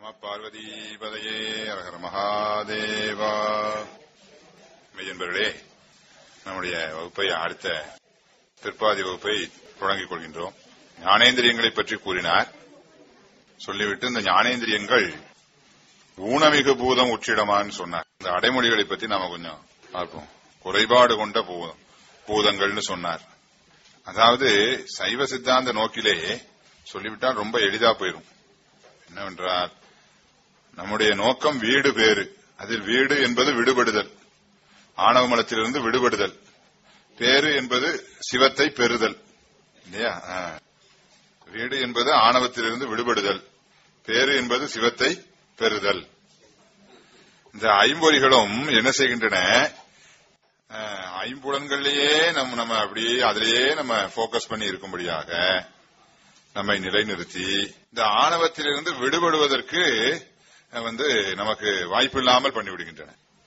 நம பார்வதீபதையே அரகர மகாதேவா மெய்யன்பர்களே நம்முடைய வகுப்பை அடுத்த பிற்பாதி வகுப்பை தொடங்கிக் கொள்கின்றோம் ஞானேந்திரியங்களை பற்றி கூறினார் சொல்லிவிட்டு இந்த ஞானேந்திரியங்கள் ஊனமிகு பூதம் உச்சிடமான்னு சொன்னார் இந்த அடைமொழிகளை பத்தி நாம கொஞ்சம் பார்ப்போம் குறைபாடு கொண்ட பூதம் பூதங்கள்னு சொன்னார் அதாவது சைவ சித்தாந்த நோக்கிலே சொல்லிவிட்டால் ரொம்ப எளிதா போயிடும் என்னவென்றால் நம்முடைய நோக்கம் வீடு பேறு அதில் வீடு என்பது விடுபடுதல் ஆணவ மலத்திலிருந்து விடுபடுதல் பேரு என்பது சிவத்தை பெறுதல் இல்லையா ஆ. வீடு என்பது ஆணவத்திலிருந்து விடுபடுதல் பேரு என்பது சிவத்தை பெறுதல் இந்த ஐம்பொறிகளும் என்ன செய்கின்றன அஹ், ஐம்புலன்கள்லயே நம்ம நம்ம அப்படியே அதிலேயே நம்ம போக்கஸ் பண்ணி இருக்கும்படியாக நம்மை நிலைநிறுத்தி இந்த ஆணவத்திலிருந்து விடுபடுவதற்கு அஹ், வந்து நமக்கு வாய்ப்பில்லாமல் பண்ணிவிடுகின்றன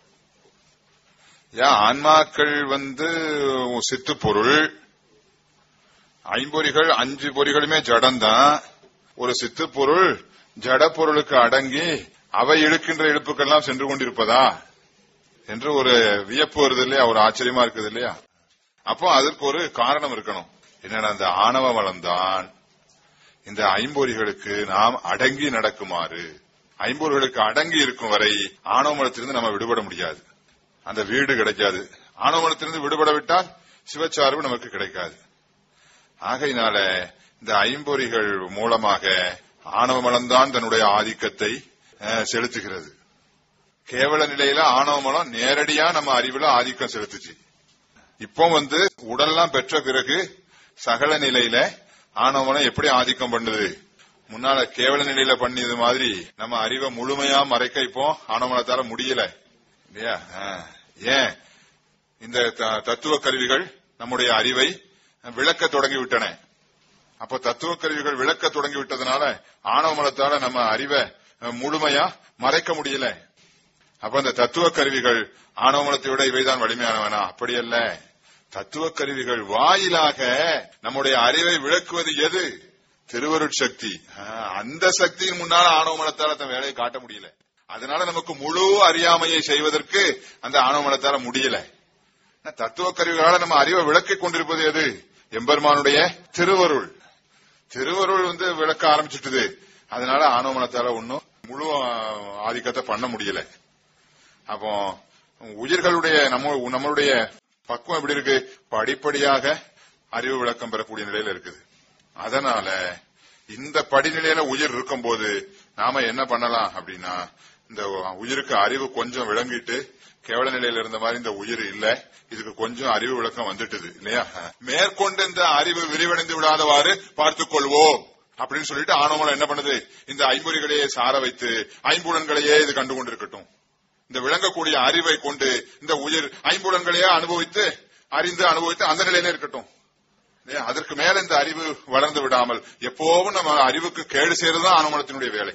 ஏன் ஆன்மாக்கள் வந்து சித்து பொருள் ஐம்பொறிகள் அஞ்சு பொறிகளுமே ஜடம்தான் ஒரு சித்து பொருள் ஜட பொருளுக்கு அடங்கி அவை இழுக்கின்ற இழுப்புக்கெல்லாம் சென்று கொண்டிருப்பதா என்று ஒரு வியப்பு வருது இல்லையா ஒரு ஆச்சரியமா இருக்குது இல்லையா அப்போ அதற்கு ஒரு காரணம் இருக்கணும் என்னன்னா அந்த ஆணவ வளம்தான் இந்த ஐம்பொறிகளுக்கு நாம் அடங்கி நடக்குமாறு ஐம்பொறிகளுக்கு அடங்கி இருக்கும் வரை ஆணவ மலத்திலிருந்து நம்ம விடுபட முடியாது அந்த வீடு கிடைக்காது ஆணவ மலத்திலிருந்து விடுபட விட்டால் சிவச்சார்பு நமக்கு கிடைக்காது ஆகையினால இந்த ஐம்பொறிகள் மூலமாக ஆணவ மலம்தான் தன்னுடைய ஆதிக்கத்தை அஹ், செலுத்துகிறது கேவல நிலையில ஆணவ மலம் நேரடியா நம்ம அறிவுல ஆதிக்கம் செலுத்துச்சு இப்போ வந்து உடல்லாம் பெற்ற பிறகு சகல நிலையில ஆணவ மலம் எப்படி ஆதிக்கம் பண்ணுது முன்னால கேவல நிலையில பண்ணியது மாதிரி நம்ம அறிவை முழுமையா மறைக்க இப்போ ஆணவ மலத்தால முடியல இல்லையா ஆ. ஏன் இந்த த- தத்துவ கருவிகள் நம்முடைய அறிவை விளக்க தொடங்கி விட்டன அப்ப தத்துவ கருவிகள் விளக்க தொடங்கி விட்டதுனால ஆணவ மலத்தால நம்ம அறிவை அஹ், முழுமையா மறைக்க முடியல அப்ப அந்த தத்துவ கருவிகள் ஆணவ மலத்தை விட இவைதான் வலிமையானவனா அப்படி அல்ல தத்துவ கருவிகள் வாயிலாக நம்முடைய அறிவை விளக்குவது எது திருவருட்சக்தி ஆஹ், அந்த சக்தியின் முன்னால ஆணவ மலத்தால தன் வேலையை காட்ட முடியல அதனால நமக்கு முழு அறியாமையை செய்வதற்கு அந்த ஆணவ மலத்தால முடியல ஆனா, தத்துவ கருவிகளால நம்ம அறிவை விளக்கிக் கொண்டிருப்பது எது எம்பெருமானுடைய திருவருள் திருவருள் வந்து விளக்க ஆரம்பிச்சுட்டுது அதனால ஆணவ மலத்தால ஒன்னும் முழு ஆஹ், ஆதிக்கத்தை பண்ண முடியல அப்போ உயிர்களுடைய நம்ம நம்மளுடைய பக்குவம் எப்படி இருக்கு படிப்படியாக அறிவு விளக்கம் பெறக்கூடிய நிலையில இருக்குது அதனால இந்த படிநிலையில உயிர் இருக்கும்போது நாம என்ன பண்ணலாம் அப்படின்னா இந்த உயிருக்கு அறிவு கொஞ்சம் விளங்கிட்டு கேவல நிலையில இருந்த மாதிரி இந்த உயிர் இல்ல இதுக்கு கொஞ்சம் அறிவு விளக்கம் வந்துட்டுது இல்லையா மேற்கொண்டு இந்த அறிவு விரிவடைந்து விடாதவாறு பார்த்துக் கொள்வோம் அப்படின்னு சொல்லிட்டு ஆணவமலம் என்ன பண்ணுது இந்த ஐம்பொறிகளையே சார வைத்து ஐம்புலன்களையே இது கண்டு கொண்டிருக்கட்டும் இந்த விளங்கக்கூடிய அறிவை கொண்டு இந்த உயிர் ஐம்புலன்களையே அனுபவித்து அறிந்து அனுபவித்து அந்த நிலையில இருக்கட்டும் இல்லையா? அதற்கு மேல இந்த அறிவு வளர்ந்து விடாமல் எப்போவும் நம்ம அறிவுக்கு கேடு செய்யறதுதான் ஆனமனத்தினுடைய வேலை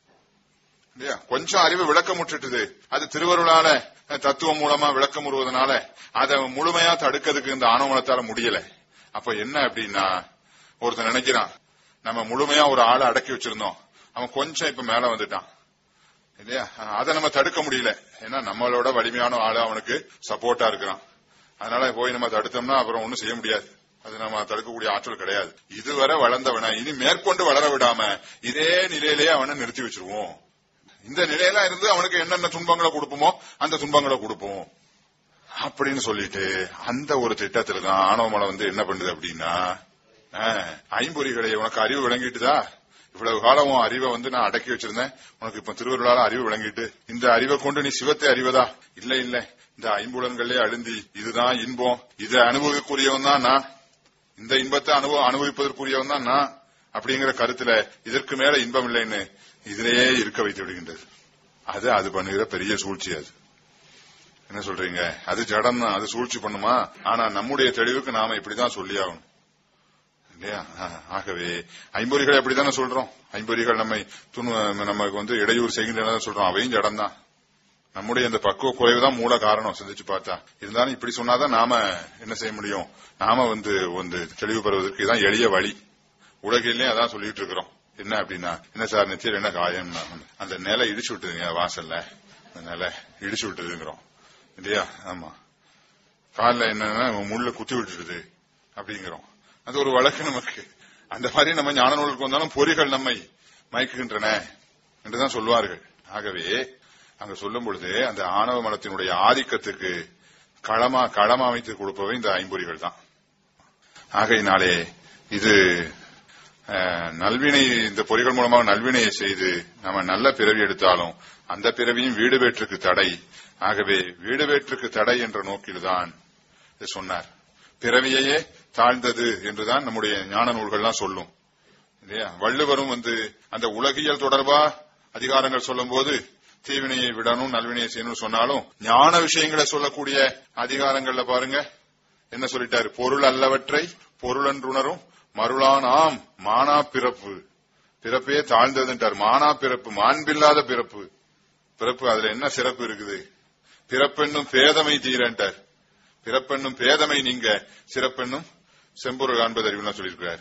இல்லையா கொஞ்சம் அறிவு விளக்கமுற்றுட்டுது அது திருவருளால அஹ், தத்துவம் மூலமா விளக்கம் வருவதனால அதை முழுமையா தடுக்கிறதுக்கு இந்த ஆணவமனத்தால முடியல அப்ப என்ன அப்படின்னா ஒருத்தன் நினைக்கிறான் நம்ம முழுமையா ஒரு ஆளை அடக்கி வச்சிருந்தோம் அவன் கொஞ்சம் இப்ப மேல வந்துட்டான் இல்லையா அதை நம்ம தடுக்க முடியல ஏன்னா நம்மளோட வலிமையான ஆளு அவனுக்கு சப்போர்ட்டா இருக்கிறான் அதனால போய் நம்ம தடுத்தோம்னா அப்புறம் ஒண்ணும் செய்ய முடியாது அது நம்ம தடுக்கக்கூடிய ஆற்றல் கிடையாது இதுவரை வளர்ந்தவன இனி மேற்கொண்டு வளர விடாம இதே நிலையிலேயே அவனை நிறுத்தி வச்சிருவோம் இந்த நிலையில இருந்து அவனுக்கு என்னென்ன துன்பங்களை கொடுப்போமோ அந்த துன்பங்களை கொடுப்போம் அப்படின்னு சொல்லிட்டு அந்த ஒரு திட்டத்துல தான் ஆணவ மலம் வந்து என்ன பண்ணுது அப்படின்னா ஆஹ், ஐம்பொறிகளை உனக்கு அறிவு விளங்கிட்டுதா இவ்வளவு காலம் உன் அறிவை வந்து நான் அடக்கி வச்சிருந்தேன் உனக்கு இப்ப திருவருளால அறிவு விளங்கிட்டு இந்த அறிவை கொண்டு நீ சிவத்தை அறிவதா இல்ல இல்ல இந்த ஐம்புலன்களே அழுந்தி இதுதான் இன்பம் இதை அனுபவிக்கக்கூடியவன் தான் நான் இந்த இன்பத்தை அனுபவ அனுபவிப்பதற்குரியவன் தான் நான் அப்படிங்கிற கருத்துல இதற்கு மேல இன்பம் இல்லைன்னு இதிலேயே இருக்க வைத்து விடுகின்றது அது அது பண்ணுகிற பெரிய சூழ்ச்சி அது என்ன சொல்றீங்க அது ஜடம் தான் அது சூழ்ச்சி பண்ணுமா ஆனா நம்முடைய தெளிவுக்கு நாம இப்படிதான் சொல்லி ஆகணும் இல்லையா ஆ- ஆகவே ஐம்பொறிகளை அப்படித்தானே சொல்றோம் ஐம்பொறிகள் நம்மை துணு நமக்கு வந்து இடையூறு செய்கின்றன சொல்றோம் அவையும் ஜடம் தான் நம்முடைய இந்த பக்குவ குறைவு தான் மூல காரணம் சிந்திச்சு பார்த்தா இருந்தாலும் இப்படி சொன்னாதான் நாம என்ன செய்ய முடியும் நாம வந்து வந்து தெளிவு பெறுவதற்கு இதான் எளிய வழி உலகிலே அதான் சொல்லிட்டு இருக்கிறோம் என்ன அப்படின்னா என்ன சார் நெத்தியில் என்ன காயம்னா அந்த நிலை இடிச்சு விட்டுதுங்க வாசல்ல அந்த நிலை இடிச்சு விட்டுதுங்கிறோம் இல்லையா ஆமா காலில் என்னன்னா முள்ள குத்தி விட்டுடுது அப்படிங்கிறோம் அது ஒரு வழக்கு நமக்கு அந்த மாதிரி நம்ம ஞான நூலுக்கு வந்தாலும் பொறிகள் நம்மை மயக்குகின்றன என்றுதான் சொல்வார்கள் ஆகவே அங்க சொல்லும் பொழுது அந்த ஆணவ மலத்தினுடைய ஆதிக்கத்துக்கு களமா களம் அமைத்து கொடுப்பவை இந்த ஐம்பொறிகள் தான் ஆகையினாலே இது அஹ், நல்வினை இந்த பொறிகள் மூலமாக நல்வினையை செய்து நம்ம நல்ல பிறவி எடுத்தாலும் அந்த பிறவியும் வீடு வேற்றுக்கு தடை ஆகவே வீடு வேற்றுக்கு தடை என்ற நோக்கில்தான் இது சொன்னார் பிறவியையே தாழ்ந்தது என்றுதான் நம்முடைய ஞான நூல்கள்லாம் சொல்லும் இல்லையா வள்ளுவரும் வந்து அந்த உலகியல் தொடர்பா அதிகாரங்கள் சொல்லும் போது தீவினையை விடணும் நல்வினையை செய்யணும்னு சொன்னாலும் ஞான விஷயங்களை சொல்லக்கூடிய அதிகாரங்கள்ல பாருங்க என்ன சொல்லிட்டாரு பொருள் அல்லவற்றை பொருளன்றுணரும் மருளான் ஆம் மானா பிறப்பு பிறப்பே தாழ்ந்ததுன்றார் மானா பிறப்பு மாண்பில்லாத பிறப்பு பிறப்பு அதுல என்ன சிறப்பு இருக்குது பிறப்பென்னும் பேதமை தீரன்ட்டார் பிறப்பென்னும் பேதமை நீங்க சிறப்பென்னும் செம்பொருள் காண்பது அறிவுலாம் சொல்லியிருக்கிறார்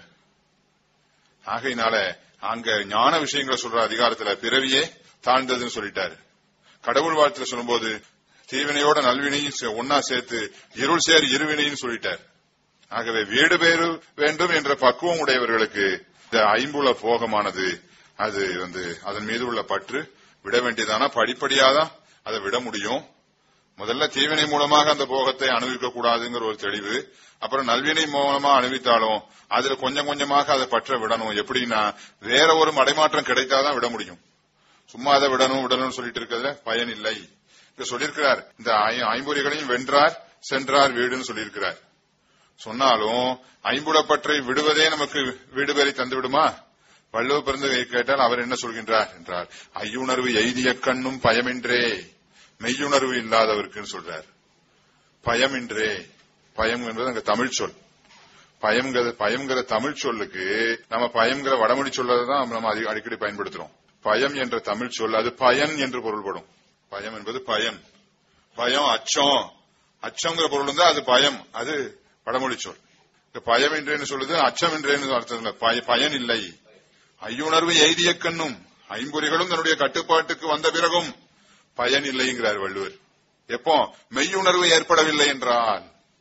ஆகையினால அங்க ஞான விஷயங்களை சொல்ற அதிகாரத்துல பிறவியே தாழ்ந்ததுன்னு சொல்லிட்டாரு கடவுள் வாழ்த்துல சொல்லும்போது தீவினையோட நல்வினையும் சே- ஒன்னா சேர்த்து இருள் சேர் இருவினையும் சொல்லிட்டார் ஆகவே வீடு பேரு வேண்டும் என்ற பக்குவம் உடையவர்களுக்கு இந்த ஐம்புல போகமானது அது வந்து அதன் மீது உள்ள பற்று விட வேண்டியதானா படிப்படியாதான் அதை விட முடியும் முதல்ல தீவினை மூலமாக அந்த போகத்தை அனுபவிக்க கூடாதுங்கிற ஒரு தெளிவு அப்புறம் நல்வினை மூலமா அனுபவித்தாலும் அதுல கொஞ்சம் கொஞ்சமாக அதை பற்ற விடணும் எப்படின்னா வேற ஒரு மடைமாற்றம் கிடைத்தாதான் விட முடியும் சும்மா அதை விடணும் விடணும்னு சொல்லிட்டு இருக்கிறதுல பயன் இல்லை இங்க சொல்லியிருக்கிறார் இந்த ஐ- ஐம்பொறிகளையும் வென்றார் சென்றார் வீடுன்னு சொல்லியிருக்கிறார் சொன்னாலும் ஐம்புலப்பற்றை விடுவதே நமக்கு வீடு பேரை தந்து விடுமா வள்ளுவ பிறந்து கேட்டால் அவர் என்ன சொல்கின்றார் என்றால் ஐயுணர்வு எய்திய கண்ணும் பயமின்றே மெய்யுணர்வு இல்லாதவருக்குன்னு சொல்றார் பயமின்றே பயம் என்பது அங்க தமிழ் சொல் பயம்ங்கிற பயம்ங்கிற தமிழ் சொல்லுக்கு நம்ம பயம்ங்கிற வடமொழி சொல்லதான் நம்ம அதிக- அடிக்கடி பயன்படுத்துறோம் பயம் என்ற தமிழ் சொல் அது பயன் என்று பொருள்படும் பயம் என்பது பயன் பயம் அச்சம் அச்சம்ங்கிற பொருள் இருந்தா அது பயம் அது வடமொழி சொல் இந்த பயம் என்றேன்னு சொல்லுது அச்சம் என்றேன்னு அர்த்தம் இல்ல பய- பயன் இல்லை ஐயுணர்வு எய்திய கண்ணும் ஐம்பொறிகளும் தன்னுடைய கட்டுப்பாட்டுக்கு வந்த பிறகும் பயன் இல்லைங்கிறார் வள்ளுவர் எப்போ மெய்யுணர்வு ஏற்படவில்லை என்றால்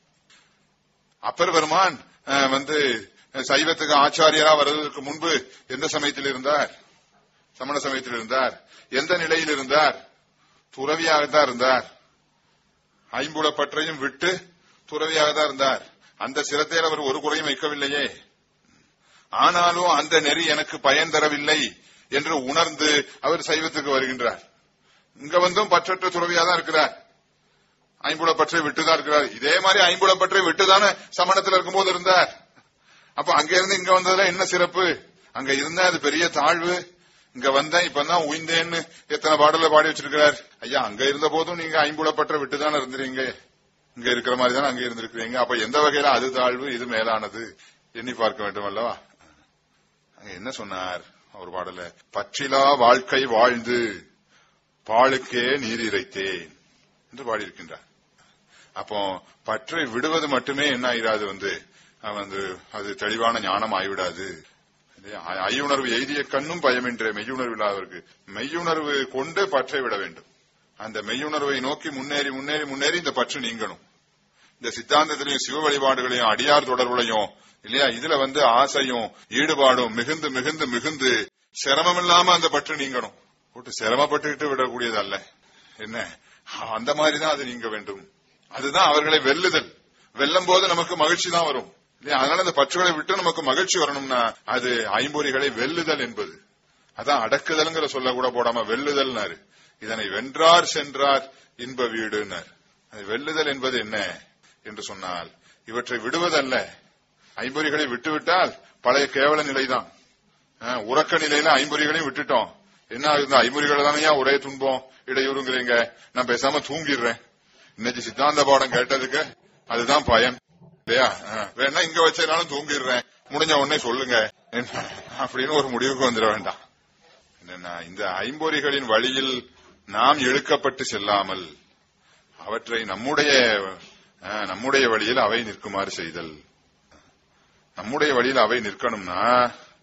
அப்பர் பெருமான் அஹ், வந்து அஹ், சைவத்துக்கு ஆச்சாரியரா வருவதற்கு முன்பு எந்த சமயத்தில் இருந்தார் சமண சமயத்தில் இருந்தார் எந்த நிலையில் இருந்தார் துறவியாகத்தான் இருந்தார் ஐம்புலப்பற்றையும் விட்டு துறவியாக தான் இருந்தார் அந்த சிரத்தையில் அவர் ஒரு குறையும் வைக்கவில்லையே ஆனாலும் அந்த நெறி எனக்கு பயன் தரவில்லை என்று உணர்ந்து அவர் சைவத்துக்கு வருகின்றார் இங்க வந்தும் பற்றற்ற துறவியா தான் இருக்கிறார் ஐம்புலப்பற்றை விட்டுதான் இருக்கிறார் இதே மாதிரி ஐம்புலப்பற்றை விட்டுதானே சமணத்தில் இருக்கும்போது இருந்தார் அப்ப அங்க இருந்து இங்க வந்ததுல என்ன சிறப்பு அங்க இருந்தா அது பெரிய தாழ்வு இங்க வந்தேன் இப்பதான் உயிந்தேன்னு எத்தனை பாடல பாடி வச்சிருக்கிறார் ஐயா அங்க இருந்த போதும் நீங்க ஐம்புலப்பற்றை விட்டுதானே இருந்தீங்க இங்க இருக்கிற மாதிரி தானே அங்க இருந்திருக்கிறீங்க அப்ப எந்த வகையில அது தாழ்வு இது மேலானது எண்ணி பார்க்க வேண்டும் அல்லவா அங்க என்ன சொன்னார் ஒரு பாடல பற்றிலா வாழ்க்கை வாழ்ந்து பாலுக்கே நீர் இறைத்தேன் என்று பாடியிருக்கின்றார் அப்போ பற்றை விடுவது மட்டுமே என்ன ஆயிராது வந்து அஹ் வந்து அது தெளிவான ஞானம் ஆகிவிடாது இல்லையா? ஐ- ஐயுணர்வு எய்திய கண்ணும் பயமின்றே மெய்யுணர்வு இல்லாதவருக்கு மெய்யுணர்வு கொண்டு பற்றை விட வேண்டும் அந்த மெய்யுணர்வை நோக்கி முன்னேறி முன்னேறி முன்னேறி இந்த பற்று நீங்கணும் இந்த சித்தாந்தத்திலையும் சிவ வழிபாடுகளையும் அடியார் தொடர்புலையும் இல்லையா இதுல வந்து ஆசையும் ஈடுபாடும் மிகுந்து மிகுந்து மிகுந்து சிரமம் இல்லாம அந்த பற்று நீங்கணும் போட்டு சிரமப்பட்டுக்கிட்டு விடக்கூடியது அல்ல என்ன அந்த மாதிரி தான் அது நீங்க வேண்டும் அதுதான் அவர்களை வெல்லுதல் வெல்லும் போது நமக்கு மகிழ்ச்சி தான் வரும் இல்லையா அதனால அந்த பற்றுகளை விட்டு நமக்கு மகிழ்ச்சி வரணும்னா அது ஐம்பொறிகளை வெல்லுதல் என்பது அதான் அடக்குதல்ங்கிற சொல்ல கூட போடாம வெல்லுதல்னாரு இதனை வென்றார் சென்றார் இன்ப வீடுனார் அது வெல்லுதல் என்பது என்ன என்று சொன்னால் இவற்றை விடுவதல்ல ஐம்பொறிகளை விட்டுவிட்டால் பழைய கேவல நிலைதான் அஹ், உறக்க நிலையில ஐம்பொறிகளையும் விட்டுட்டோம் என்ன ஆகுது ஐம்பொறிகள் தானே ஒரே துன்பம் இடையூறுங்கிறீங்க நான் பேசாம தூங்கிடுறேன் இன்னைக்கு சித்தாந்த பாடம் கேட்டதுக்கு அதுதான் பயன் இல்லையா அஹ், வேணா இங்க வச்சதுனாலும் தூங்கிடுறேன் முடிஞ்ச உடனே சொல்லுங்க என்ன, அப்படின்னு ஒரு முடிவுக்கு வந்துட வேண்டாம் என்னன்னா இந்த ஐம்பொறிகளின் வழியில் நாம் இழுக்கப்பட்டு செல்லாமல் அவற்றை நம்முடைய அஹ், நம்முடைய வழியில் அவை நிற்குமாறு செய்தல் நம்முடைய வழியில் அவை நிற்கணும்னா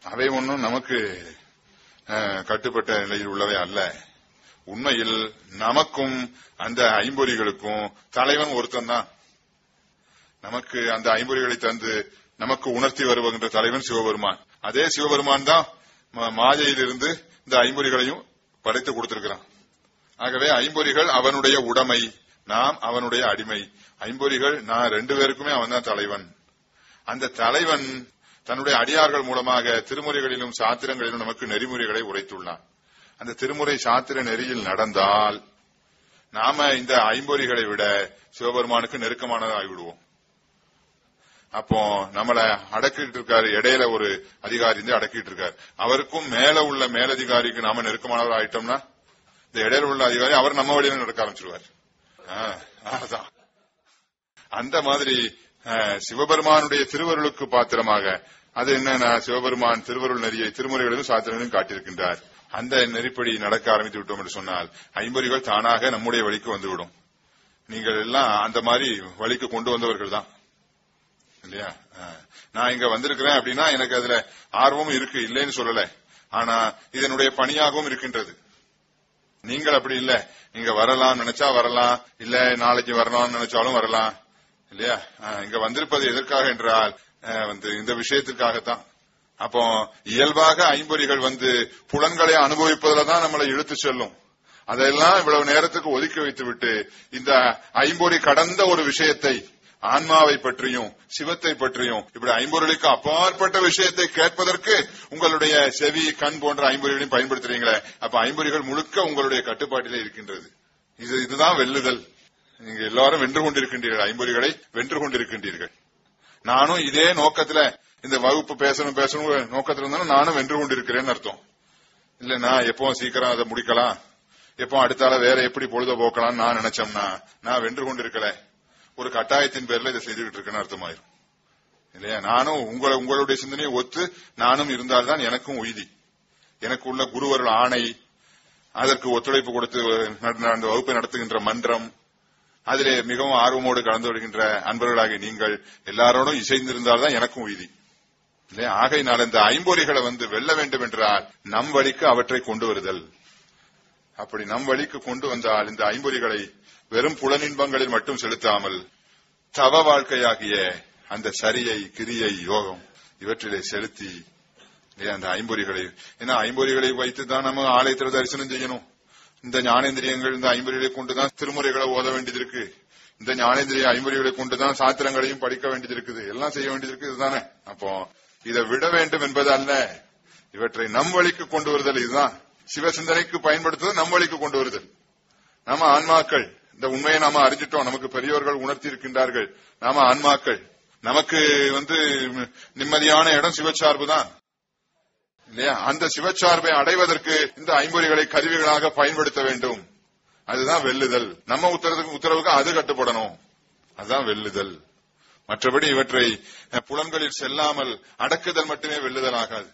அவை ஒன்றும் நமக்கு அஹ், கட்டுப்பட்ட நிலையில் உள்ளவை அல்ல உண்மையில் நமக்கும் அந்த ஐம்பொறிகளுக்கும் தலைவன் ஒருத்தன் தான் நமக்கு அந்த ஐம்பொறிகளை தந்து நமக்கு உணர்த்தி வருகின்ற தலைவன் சிவபெருமான் அதே சிவபெருமான் தான் ம- மாயையிலிருந்து இந்த ஐம்பொறிகளையும் படைத்து கொடுத்திருக்கிறான் ஆகவே ஐம்பொறிகள் அவனுடைய உடைமை நாம் அவனுடைய அடிமை ஐம்பொறிகள் நான் ரெண்டு பேருக்குமே அவன் தான் தலைவன் அந்த தலைவன் தன்னுடைய அடியார்கள் மூலமாக திருமுறைகளிலும் சாத்திரங்களிலும் நமக்கு நெறிமுறைகளை உரைத்துள்ளான் அந்த திருமுறை சாத்திர நெறியில் நடந்தால் நாம இந்த ஐம்பொறிகளை விட சிவபெருமானுக்கு நெருக்கமானதாக ஆகிவிடுவோம் அப்போ நம்மள அடக்கிட்டு இருக்காரு இடையில ஒரு அதிகாரி இருந்து அடக்கிட்டு இருக்காரு அவருக்கும் மேல உள்ள மேலதிகாரிக்கு நாம நெருக்கமானவர் ஆயிட்டோம்னா இந்த இடையில உள்ள அதிகாரி அவர் நம்ம வழியில நடக்க ஆரம்பிச்சிருவார் ஆ, அதான் அந்த மாதிரி அஹ், சிவபெருமானுடைய திருவருளுக்கு பாத்திரமாக அது என்னன்னா சிவபெருமான் திருவருள் நெறியை திருமுறைகளிலும் சாத்திரங்களிலும் காட்டியிருக்கின்றார் அந்த நெறிப்படி நடக்க ஆரம்பித்து விட்டோம் என்று சொன்னால் ஐம்பொறிகள் தானாக நம்முடைய வழிக்கு வந்துவிடும் நீங்கள் எல்லாம் அந்த மாதிரி வழிக்கு கொண்டு வந்தவர்கள் தான் இல்லையா அஹ், நான் இங்க வந்திருக்கிறேன் அப்படின்னா எனக்கு அதுல ஆர்வம் இருக்கு இல்லைன்னு சொல்லல ஆனா இதனுடைய பணியாகவும் இருக்கின்றது நீங்கள் அப்படி இல்ல நீங்க வரலாம் நினைச்சா வரலாம் இல்ல நாளைக்கு வரலாம்னு நினைச்சாலும் வரலாம் இல்லையா அஹ், இங்க வந்திருப்பது எதற்காக என்றால் அஹ், வந்து இந்த விஷயத்திற்காகத்தான் அப்போ இயல்பாக ஐம்பொறிகள் வந்து புலன்களை அனுபவிப்பதில் தான் நம்மளை இழுத்து செல்லும் அதெல்லாம் இவ்வளவு நேரத்துக்கு ஒதுக்கி வைத்து விட்டு இந்த ஐம்பொறி கடந்த ஒரு விஷயத்தை ஆன்மாவை பற்றியும் சிவத்தை பற்றியும் இப்படி ஐம்பொருளுக்கு அப்பாற்பட்ட விஷயத்தை கேட்பதற்கு உங்களுடைய செவி கண் போன்ற ஐம்பொறிகளையும் பயன்படுத்துறீங்களே அப்ப ஐம்பொறிகள் முழுக்க உங்களுடைய கட்டுப்பாட்டிலே இருக்கின்றது இது இதுதான் வெல்லுதல் நீங்க எல்லாரும் வென்று கொண்டிருக்கின்றீர்கள் ஐம்பொறிகளை வென்று கொண்டிருக்கின்றீர்கள் நானும் இதே நோக்கத்துல இந்த வகுப்பு பேசணும் பேசணும் நோக்கத்துல இருந்தாலும் நானும் வென்று கொண்டிருக்கிறேன்னு அர்த்தம் இல்ல நான் எப்போ சீக்கிரம் அதை முடிக்கலாம் எப்போ அடுத்தால வேற எப்படி பொழுத போக்கலாம் நான் நினைச்சோம்னா நான் வென்று கொண்டிருக்கல ஒரு கட்டாயத்தின் பேர்ல இதை செய்துகிட்டு இருக்கேன்னு அர்த்தமாயிரும் இல்லையா நானும் உங்களை உங்களுடைய சிந்தனையை ஒத்து நானும் இருந்தால்தான் எனக்கும் உய்தி எனக்கு உள்ள குருவருள் ஆணை அதற்கு ஒத்துழைப்பு கொடுத்து நட- அந்த வகுப்பை நடத்துகின்ற மன்றம் அதிலே மிகவும் ஆர்வமோடு கலந்து வருகின்ற அன்பர்களாகிய நீங்கள் எல்லாரோடும் இசைந்திருந்தால்தான் எனக்கும் உய்தி இல்லையா ஆகையினால் இந்த ஐம்பொறிகளை வந்து வெல்ல வேண்டும் என்றால் நம் வழிக்கு அவற்றை கொண்டு வருதல் அப்படி நம் வழிக்கு கொண்டு வந்தால் இந்த ஐம்பொறிகளை வெறும் புலனின்பங்களில் மட்டும் செலுத்தாமல் தவ வாழ்க்கையாகிய அந்த சரியை கிரியை யோகம் இவற்றிலே செலுத்தி இல்லையா, அந்த ஐம்பொறிகளை ஏன்னா ஐம்பொறிகளை வைத்து தான் நம்ம ஆலயத்தில் தரிசனம் செய்யணும் இந்த ஞானேந்திரியங்கள் இந்த ஐம்பொறிகளை கொண்டுதான் திருமுறைகளை ஓத வேண்டியது இருக்கு இந்த ஞானேந்திரிய ஐம்பொறிகளை கொண்டுதான் சாத்திரங்களையும் படிக்க வேண்டியது இருக்குது எல்லாம் செய்ய வேண்டியது இருக்கு இதுதானே அப்போ இதை விட வேண்டும் என்பது அல்ல இவற்றை நம் வழிக்கு கொண்டு வருதல் இதுதான் சிவசிந்தனைக்கு பயன்படுத்துவது நம் வழிக்கு கொண்டு வருதல் நாம ஆன்மாக்கள் இந்த உண்மையை நாம அறிஞ்சிட்டோம் நமக்கு பெரியோர்கள் உணர்த்தி இருக்கின்றார்கள் நாம ஆன்மாக்கள் நமக்கு வந்து நிம்மதியான இடம் சிவச்சார்பு தான் இல்லையா அந்த சிவச்சார்பை அடைவதற்கு இந்த ஐம்பொறிகளை கருவிகளாக பயன்படுத்த வேண்டும் அதுதான் வெல்லுதல் நம்ம உத்தரவுக்கு உத்தரவுக்கு அது கட்டுப்படணும் அதுதான் வெல்லுதல் மற்றபடி இவற்றை அஹ், புலன்களில் செல்லாமல் அடக்குதல் மட்டுமே வெல்லுதல் ஆகாது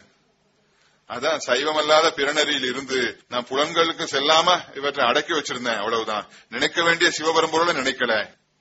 அதான் சைவமல்லாத பிறநெறியில் இருந்து நான் புலன்களுக்கு செல்லாம இவற்றை அடக்கி வச்சிருந்தேன் அவ்வளவுதான் நினைக்க வேண்டிய சிவபரம்பொருளை நினைக்கல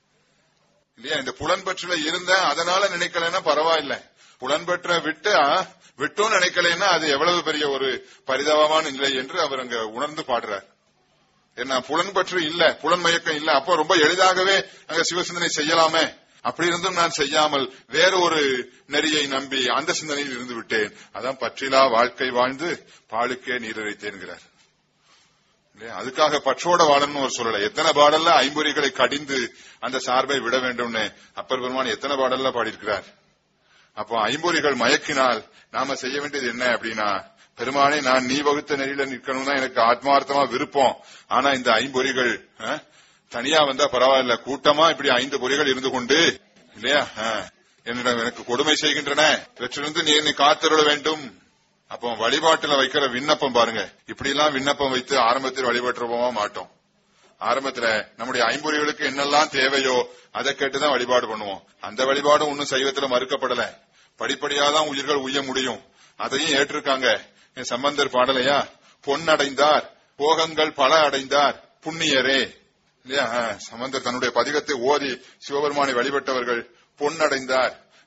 இல்லையா இந்த புலன்பற்றுல இருந்தேன் அதனால நினைக்கலன்னா பரவாயில்ல புலன்பற்ற விட்டு ஆ, விட்டும் நினைக்கலைன்னா அது எவ்வளவு பெரிய ஒரு பரிதாபமான நிலை என்று அவர் அங்க உணர்ந்து பாடுறார் என்ன புலன்பற்று இல்ல புலன் மயக்கம் இல்ல அப்போ ரொம்ப எளிதாகவே அங்க சிவசிந்தனை செய்யலாமே அப்படி இருந்தும் நான் செய்யாமல் வேற ஒரு நெறியை நம்பி அந்த சிந்தனையில் இருந்து விட்டேன் அதான் பற்றிலா வாழ்க்கை வாழ்ந்து பாலுக்கே நீரழைத்தேன்கிறார் இல்லையா? அதுக்காக பற்றோட வாழணும்னு ஒரு சொல்லல எத்தனை பாடல்ல ஐம்பொறிகளை கடிந்து அந்த சார்பை விட வேண்டும்னு அப்பர் பெருமான் எத்தனை பாடல்ல பாடியிருக்கிறார் அப்போ ஐம்பொறிகள் மயக்கினால் நாம செய்ய வேண்டியது என்ன அப்படின்னா பெருமானே நான் நீ வகுத்த நெறியில நிற்கணும் தான் எனக்கு ஆத்மார்த்தமா விருப்பம் ஆனா இந்த ஐம்பொறிகள் அஹ், தனியா வந்தா பரவாயில்ல கூட்டமா இப்படி ஐந்து பொறிகள் இருந்து கொண்டு இல்லையா அஹ், என்னிடம் எனக்கு கொடுமை செய்கின்றன இவற்றிலிருந்து நீ என்னை காத்திருள வேண்டும் அப்போ வழிபாட்டுல வைக்கிற விண்ணப்பம் பாருங்க இப்படி எல்லாம் விண்ணப்பம் வைத்து ஆரம்பத்தில் வழிபட்டுருவோமா மாட்டோம் ஆரம்பத்துல நம்முடைய ஐம்பொறிகளுக்கு என்னெல்லாம் தேவையோ அதை கேட்டுதான் வழிபாடு பண்ணுவோம் அந்த வழிபாடும் ஒன்னும் சைவத்துல மறுக்கப்படல படிப்படியாதான் உயிர்கள் உய்ய முடியும் அதையும் ஏற்றிருக்காங்க என் சம்பந்தர் பாடலையா பொன்னடைந்தார் போகங்கள் பல அடைந்தார் புண்ணியரே இல்லையா ஆ, சம்பந்தர் தன்னுடைய பதிகத்தை ஓதி சிவபெருமானை வழிபட்டவர்கள் பொன்னடைந்தார்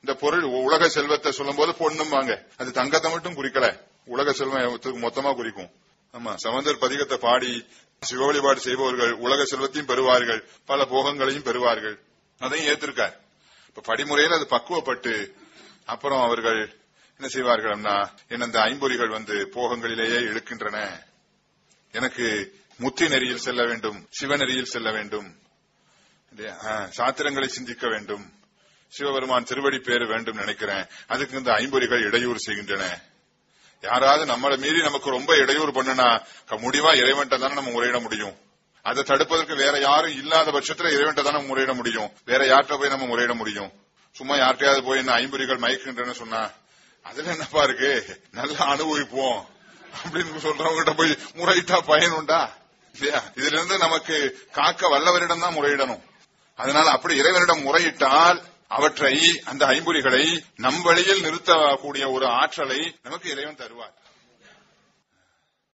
இந்த பொருள் உலக செல்வத்தை சொல்லும் போது பொண்ணும்பாங்க அது தங்கத்தை மட்டும் குறிக்கல உலக செல்வம் மொத்தமா குறிக்கும் ஆமா சமந்தர் பதிகத்தை பாடி சிவ வழிபாடு செய்பவர்கள் உலக செல்வத்தையும் பெறுவார்கள் பல போகங்களையும் பெறுவார்கள் அதையும் ஏத்திருக்கார் இப்ப படிமுறையில் அது பக்குவப்பட்டு அப்புறம் அவர்கள் என்ன செய்வார்கள்னா என்ன இந்த ஐம்பொறிகள் வந்து போகங்களிலேயே இழுக்கின்றன எனக்கு முத்தி நெறியில் செல்ல வேண்டும் சிவநெறியில் செல்ல வேண்டும் இல்லையா? ஆ, சாத்திரங்களை சிந்திக்க வேண்டும் சிவபெருமான் திருவடி பேரு வேண்டும் நினைக்கிறேன் அதுக்கு இந்த ஐம்பொறிகள் இடையூறு செய்கின்றன யாராவது நம்மளை மீறி நமக்கு ரொம்ப இடையூறு பண்ணுனா க- முடிவா இறைவன்ட்ட தானே நம்ம முறையிட முடியும் அதை தடுப்பதற்கு வேற யாரும் இல்லாத பட்சத்துல இறைவன்ட்ட தானே முறையிட முடியும் வேற யார்கிட்ட போய் நம்ம முறையிட முடியும் சும்மா யார்கிட்டயாவது போய் என்ன ஐம்பொறிகள் மயக்குன்றேன்னு சொன்னா அதுல என்னப்பா இருக்கு நல்லா அனுபவிப்போம் அப்படின்னு சொல்றவங்க போய் முறையிட்டா பயன் உண்டா இல்லையா இதுல இருந்து நமக்கு காக்க வல்லவரிடம் தான் முறையிடணும் அதனால அப்படி இறைவனிடம் முறையிட்டால் அவற்றை அந்த ஐம்பொறிகளை நம் வழியில் நிறுத்தக்கூடிய ஒரு ஆற்றலை நமக்கு இறைவன் தருவார்